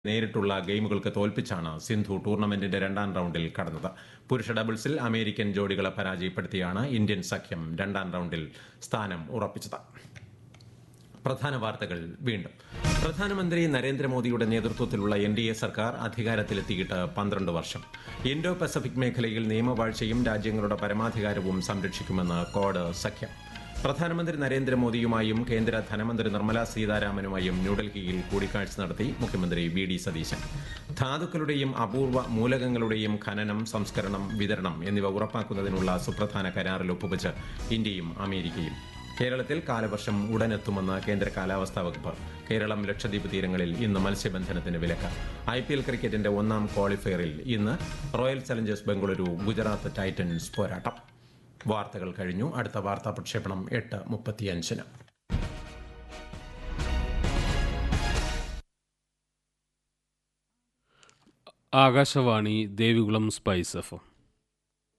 നേരിട്ടുള്ള ഗെയിമുകൾക്ക് തോൽപ്പിച്ചാണ് സിന്ധു ടൂർണമെന്റിന്റെ രണ്ടാം റൌണ്ടിൽ കടന്നത് പുരുഷ ഡബിൾസിൽ അമേരിക്കൻ ജോഡികളെ പരാജയപ്പെടുത്തിയാണ് ഇന്ത്യൻ സഖ്യം രണ്ടാം റൌണ്ടിൽ സ്ഥാനം ഉറപ്പിച്ചത് പ്രധാന വാർത്തകൾ വീണ്ടും പ്രധാനമന്ത്രി നരേന്ദ്രമോദിയുടെ നേതൃത്വത്തിലുള്ള എൻ ഡി എ സർക്കാർ അധികാരത്തിലെത്തിയിട്ട് പന്ത്രണ്ട് വർഷം ഇൻഡോ പസഫിക് മേഖലയിൽ നിയമവാഴ്ചയും രാജ്യങ്ങളുടെ പരമാധികാരവും സംരക്ഷിക്കുമെന്ന് കോഡ് സഖ്യം പ്രധാനമന്ത്രി നരേന്ദ്രമോദിയുമായും കേന്ദ്ര ധനമന്ത്രി നിർമ്മല സീതാരാമനുമായും ന്യൂഡൽഹിയിൽ കൂടിക്കാഴ്ച നടത്തി മുഖ്യമന്ത്രി വി ഡി സതീശൻ ധാതുക്കളുടെയും അപൂർവ മൂലകങ്ങളുടെയും ഖനനം സംസ്കരണം വിതരണം എന്നിവ ഉറപ്പാക്കുന്നതിനുള്ള സുപ്രധാന കരാറിൽ ഒപ്പുവച്ച് ഇന്ത്യയും അമേരിക്കയും കേരളത്തിൽ കാലവർഷം ഉടനെത്തുമെന്ന് കേന്ദ്ര കാലാവസ്ഥാ വകുപ്പ് കേരളം ലക്ഷദ്വീപ് തീരങ്ങളിൽ ഇന്ന് മത്സ്യബന്ധനത്തിന് വിലക്ക് ഐ പി എൽ ക്രിക്കറ്റിന്റെ ഒന്നാം ക്വാളിഫയറിൽ ഇന്ന് Royal Challengers Bengaluru Gujarat Titans പോരാട്ടം വാർത്തകൾ കഴിഞ്ഞു അടുത്ത വാർത്താ പ്രക്ഷേപണം എട്ട് മുപ്പത്തിയഞ്ചിന് ആകാശവാണി ദേവികുളം സ്പൈസ് എഫ്